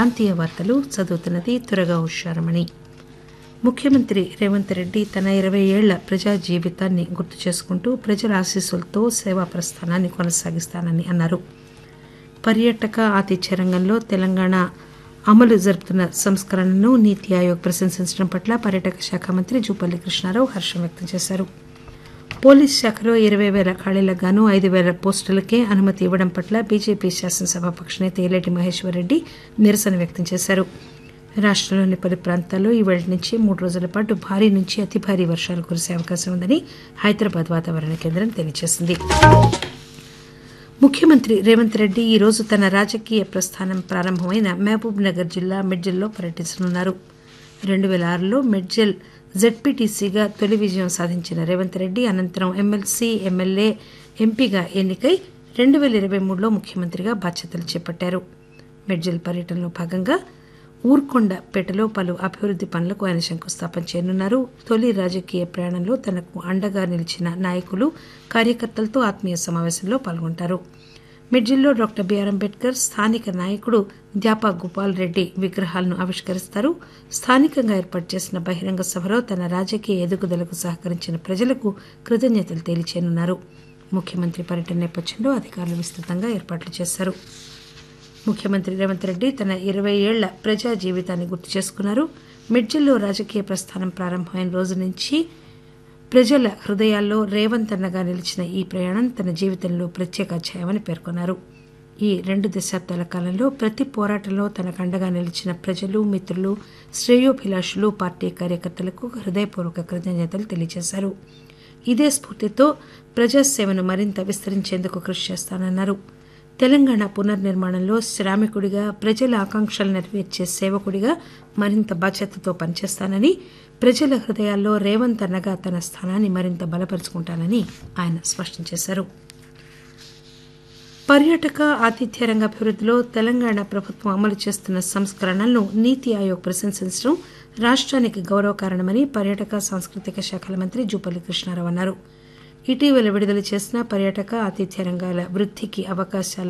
ప్రాంతీయ వార్తలు చదువుతున్నది త్వరగా ఉషారమణి ముఖ్యమంత్రి రేవంత్ రెడ్డి తన ఇరవై ఏళ్ల ప్రజా జీవితాన్ని గుర్తు చేసుకుంటూ ప్రజల ఆశీస్సులతో సేవా ప్రస్థానాన్ని కొనసాగిస్తానని అన్నారు పర్యాటక ఆతిథ్య రంగంలో తెలంగాణ అమలు జరుపుతున్న సంస్కరణను నీతి ఆయోగ్ ప్రశంసించడం పట్ల పర్యాటక శాఖ మంత్రి జూపల్లి కృష్ణారావు హర్షం వ్యక్తం చేశారు పోలీస్ శాఖలో ఇరవై వేల ఖాళీలకు గాను ఐదు వేల పోస్టులకే అనుమతి ఇవ్వడం పట్ల బీజేపీ శాసనసభాపక్ష నేత ఏలేటి మహేశ్వర్ రెడ్డి నిరసన వ్యక్తం చేశారు రాష్టంలోని పలు ప్రాంతాల్లో ఈ వేళ నుంచి మూడు రోజుల పాటు భారీ నుంచి అతి భారీ వర్షాలు కురిసే అవకాశం ఉందని హైదరాబాద్ వాతావరణ కేంద్రం తెలియజేసింది ముఖ్యమంత్రి రేవంత్ రెడ్డి ఈ రోజు తన రాజకీయ ప్రస్థానం ప్రారంభమైన మహబూబ్ నగర్ జిల్లా మెడ్జల్లో పర్యటించనున్నారు రెండు పేల ఆరులో మెడ్జల్ జెడ్పీటీసీగా తొలి విజయం సాధించిన రేవంత్ రెడ్డి అనంతరం ఎమ్మెల్సీ ఎమ్మెల్యే ఎంపీగా ఎన్నికై రెండు పేల ఇరవై మూడులో ముఖ్యమంత్రిగా బాధ్యతలు చేపట్టారు మెడ్జల్ పర్యటనలో భాగంగా ఊర్కొండపేటలో పలు అభివృద్ది పనులకు ఆయన శంకుస్థాపన చేయనున్నారు తొలి రాజకీయ ప్రయాణంలో తనకు అండగా నిలిచిన నాయకులు కార్యకర్తలతో ఆత్మీయ సమావేశంలో పాల్గొంటారు మిడ్జిల్లో డాక్టర్ బిఆర్ అంబేద్కర్ స్థానిక నాయకుడు ద్యాపా గోపాల్ రెడ్డి విగ్రహాలను ఆవిష్కరిస్తారు స్థానికంగా ఏర్పాటు చేసిన బహిరంగ సభలో తన రాజకీయ ఎదుగుదలకు సహకరించిన ప్రజలకు కృతజ్ఞతలు తెలియచేయనున్నారు ముఖ్యమంత్రి పర్యటన నేపథ్యంలో అధికారులు విస్తృతంగా ఏర్పాట్లు చేశారు ముఖ్యమంత్రి రేవంత్ రెడ్డి తన ఇరవై ఏళ్ల ప్రజా జీవితాన్ని గుర్తు చేసుకున్నారు మిడ్జిల్లో రాజకీయ ప్రస్థానం ప్రారంభమైన రోజు నుంచి ప్రజల హృదయాల్లో రేవంత్ అన్నగా నిలిచిన ఈ ప్రయాణం తన జీవితంలో ప్రత్యేక అధ్యాయమని పేర్కొన్నారు ఈ రెండు దశాబ్దాల కాలంలో ప్రతి పోరాటంలో తనకు అండగా నిలిచిన ప్రజలు మిత్రులు శ్రేయోభిలాషులు పార్టీ కార్యకర్తలకు హృదయపూర్వక కృతజ్ఞతలు తెలియజేశారు ఇదే స్ఫూర్తితో ప్రజాసేవను మరింత విస్తరించేందుకు కృషి చేస్తానన్నారు తెలంగాణ పునర్నిర్మాణంలో శ్రామికుడిగా ప్రజల ఆకాంక్షలు నెరవేర్చే సేవకుడిగా మరింత బాధ్యతతో పనిచేస్తానని ప్రజల హృదయాల్లో రేవంత్ అన్నగా తన స్థానాన్ని మరింత బలపరుచుకుంటానని ఆయన స్పష్టం చేశారు పర్యాటక ఆతిథ్య రంగ అభివృద్దిలో తెలంగాణ ప్రభుత్వం అమలు చేస్తున్న సంస్కరణలను నీతి ఆయోగ్ ప్రశంసించడం రాష్ట్రానికి గౌరవకారణమని పర్యాటక సాంస్కృతిక శాఖల మంత్రి జూపల్లి కృష్ణారావు అన్నారు ఇటీవల విడుదల చేసిన పర్యాటక ఆతిథ్య రంగాల వృద్దికి అవకాశాల